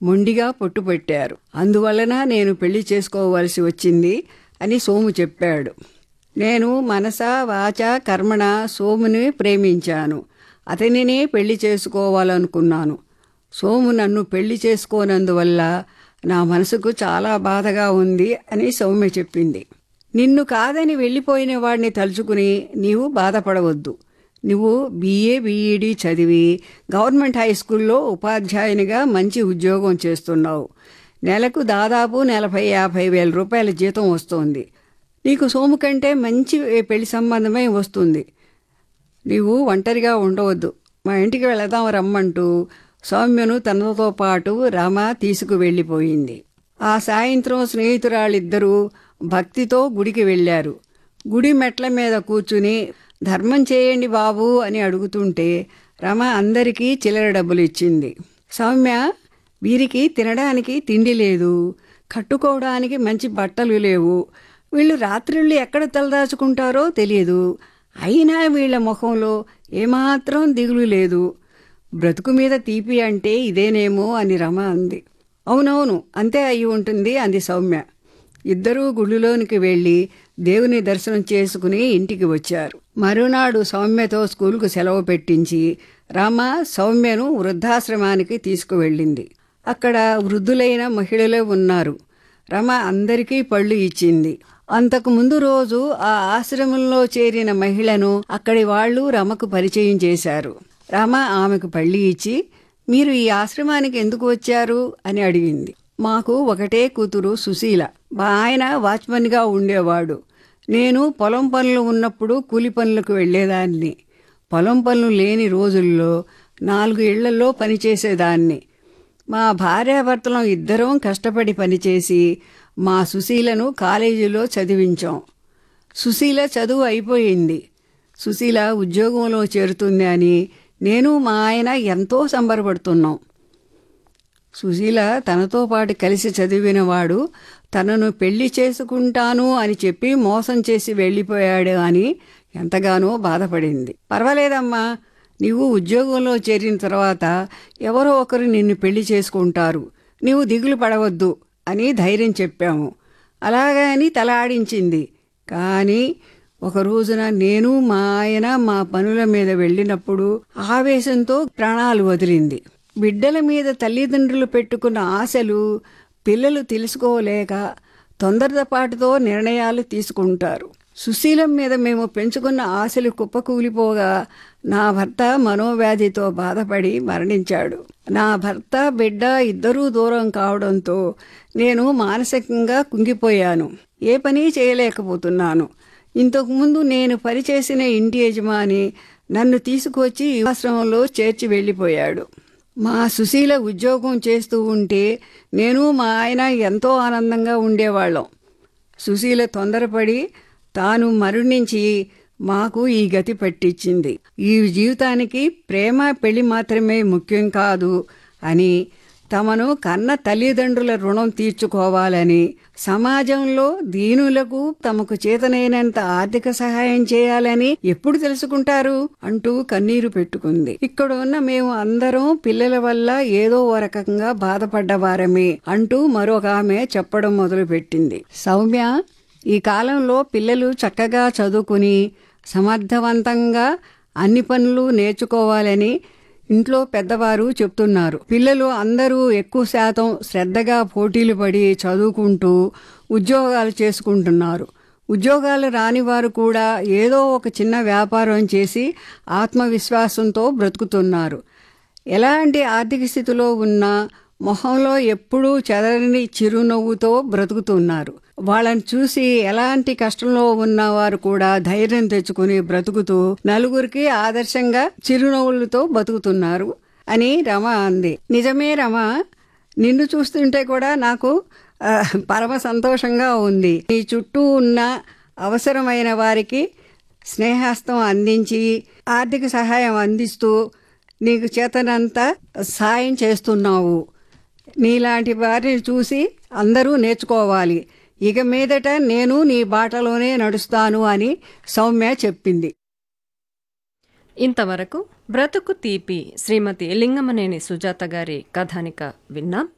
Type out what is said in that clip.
మొండిగా పట్టుపట్టారు అందువలన నేను పెళ్లి చేసుకోవలసి వచ్చింది అని సోము చెప్పాడు నేను మనస వాచ కర్మణ సోముని ప్రేమించాను అతనినే పెళ్లి చేసుకోవాలనుకున్నాను సోము నన్ను పెళ్లి చేసుకోనందువల్ల నా మనసుకు చాలా బాధగా ఉంది అని సౌమ్య చెప్పింది నిన్ను కాదని వెళ్ళిపోయిన వాడిని తలుచుకుని నీవు బాధపడవద్దు నువ్వు బీఏ బీఈడి చదివి గవర్నమెంట్ హై స్కూల్లో ఉపాధ్యాయునిగా మంచి ఉద్యోగం చేస్తున్నావు నెలకు దాదాపు నలభై యాభై వేల రూపాయల జీతం వస్తోంది నీకు సోము కంటే మంచి పెళ్లి సంబంధమే వస్తుంది నీవు ఒంటరిగా ఉండవద్దు మా ఇంటికి వెళదాం రమ్మంటూ సౌమ్యను తనతో పాటు రమ తీసుకువెళ్ళిపోయింది ఆ సాయంత్రం స్నేహితురాళ్ళిద్దరూ భక్తితో గుడికి వెళ్ళారు గుడి మెట్ల మీద కూర్చుని ధర్మం చేయండి బాబు అని అడుగుతుంటే రమ అందరికీ చిల్లర డబ్బులు ఇచ్చింది సౌమ్య వీరికి తినడానికి తిండి లేదు కట్టుకోవడానికి మంచి బట్టలు లేవు వీళ్ళు రాత్రిళ్ళు ఎక్కడ తలదాచుకుంటారో తెలియదు అయినా వీళ్ళ ముఖంలో ఏమాత్రం దిగులు లేదు బ్రతుకు మీద తీపి అంటే ఇదేనేమో అని రమ అంది అవునవును అంతే అయి ఉంటుంది అంది సౌమ్య ఇద్దరూ గుడిలోనికి వెళ్ళి దేవుని దర్శనం చేసుకుని ఇంటికి వచ్చారు మరునాడు సౌమ్యతో స్కూలుకు సెలవు పెట్టించి రామ సౌమ్యను వృద్ధాశ్రమానికి తీసుకువెళ్ళింది అక్కడ వృద్ధులైన మహిళలే ఉన్నారు రమ అందరికీ పళ్ళు ఇచ్చింది అంతకు ముందు రోజు ఆ ఆశ్రమంలో చేరిన మహిళను అక్కడి వాళ్ళు రమకు పరిచయం చేశారు రమ ఆమెకు పళ్ళి ఇచ్చి మీరు ఈ ఆశ్రమానికి ఎందుకు వచ్చారు అని అడిగింది మాకు ఒకటే కూతురు సుశీల మా ఆయన వాచ్మన్గా ఉండేవాడు నేను పొలం పనులు ఉన్నప్పుడు కూలి పనులకు వెళ్ళేదాన్ని పొలం పనులు లేని రోజుల్లో నాలుగు ఇళ్లలో పనిచేసేదాన్ని మా భార్యాభర్తలం ఇద్దరం కష్టపడి పనిచేసి మా సుశీలను కాలేజీలో చదివించాం సుశీల చదువు అయిపోయింది సుశీల ఉద్యోగంలో చేరుతుంది అని నేను మా ఆయన ఎంతో సంబరపడుతున్నాం సుశీల తనతో పాటు కలిసి చదివినవాడు తనను పెళ్లి చేసుకుంటాను అని చెప్పి మోసం చేసి వెళ్ళిపోయాడు అని ఎంతగానో బాధపడింది పర్వాలేదమ్మా నీవు ఉద్యోగంలో చేరిన తర్వాత ఎవరో ఒకరు నిన్ను పెళ్లి చేసుకుంటారు నీవు దిగులు పడవద్దు అని ధైర్యం చెప్పాము అలాగే అని తల ఆడించింది కానీ ఒక రోజున నేను మా ఆయన మా పనుల మీద వెళ్ళినప్పుడు ఆవేశంతో ప్రాణాలు వదిలింది బిడ్డల మీద తల్లిదండ్రులు పెట్టుకున్న ఆశలు పిల్లలు తెలుసుకోలేక తొందరపాటుతో నిర్ణయాలు తీసుకుంటారు సుశీలం మీద మేము పెంచుకున్న ఆశలు కుప్పకూలిపోగా నా భర్త మనోవ్యాధితో బాధపడి మరణించాడు నా భర్త బిడ్డ ఇద్దరూ దూరం కావడంతో నేను మానసికంగా కుంగిపోయాను ఏ పని చేయలేకపోతున్నాను ఇంతకుముందు నేను పనిచేసిన ఇంటి యజమాని నన్ను తీసుకొచ్చి ఆశ్రమంలో చేర్చి వెళ్ళిపోయాడు మా సుశీల ఉద్యోగం చేస్తూ ఉంటే నేను మా ఆయన ఎంతో ఆనందంగా ఉండేవాళ్ళం సుశీల తొందరపడి తాను మరణించి మాకు ఈ గతి పట్టించింది ఈ జీవితానికి ప్రేమ పెళ్లి మాత్రమే ముఖ్యం కాదు అని తమను కన్న తల్లిదండ్రుల రుణం తీర్చుకోవాలని సమాజంలో దీనులకు తమకు చేతనైనంత ఆర్థిక సహాయం చేయాలని ఎప్పుడు తెలుసుకుంటారు అంటూ కన్నీరు పెట్టుకుంది ఇక్కడ ఉన్న మేము అందరం పిల్లల వల్ల ఏదో ఓ రకంగా బాధపడ్డవారమే అంటూ మరొక ఆమె చెప్పడం మొదలుపెట్టింది సౌమ్య ఈ కాలంలో పిల్లలు చక్కగా చదువుకుని సమర్థవంతంగా అన్ని పనులు నేర్చుకోవాలని ఇంట్లో పెద్దవారు చెప్తున్నారు పిల్లలు అందరూ ఎక్కువ శాతం శ్రద్ధగా పోటీలు పడి చదువుకుంటూ ఉద్యోగాలు చేసుకుంటున్నారు ఉద్యోగాలు రాని వారు కూడా ఏదో ఒక చిన్న వ్యాపారం చేసి ఆత్మవిశ్వాసంతో బ్రతుకుతున్నారు ఎలాంటి ఆర్థిక స్థితిలో ఉన్నా మొహంలో ఎప్పుడూ చెదరని చిరునవ్వుతో బ్రతుకుతున్నారు వాళ్ళని చూసి ఎలాంటి కష్టంలో ఉన్నవారు కూడా ధైర్యం తెచ్చుకుని బ్రతుకుతూ నలుగురికి ఆదర్శంగా చిరునవ్వులతో బతుకుతున్నారు అని రమ అంది నిజమే రమ నిన్ను చూస్తుంటే కూడా నాకు ఆ, పరమ సంతోషంగా ఉంది నీ చుట్టూ ఉన్న అవసరమైన వారికి స్నేహస్తం అందించి ఆర్థిక సహాయం అందిస్తూ నీకు చేతనంత సాయం చేస్తున్నావు నీలాంటి వారిని చూసి అందరూ నేర్చుకోవాలి ఇక మీదట నేను నీ బాటలోనే నడుస్తాను అని సౌమ్య చెప్పింది ఇంతవరకు బ్రతుకు తీపి శ్రీమతి లింగమనేని సుజాత గారి కథానిక విన్నాం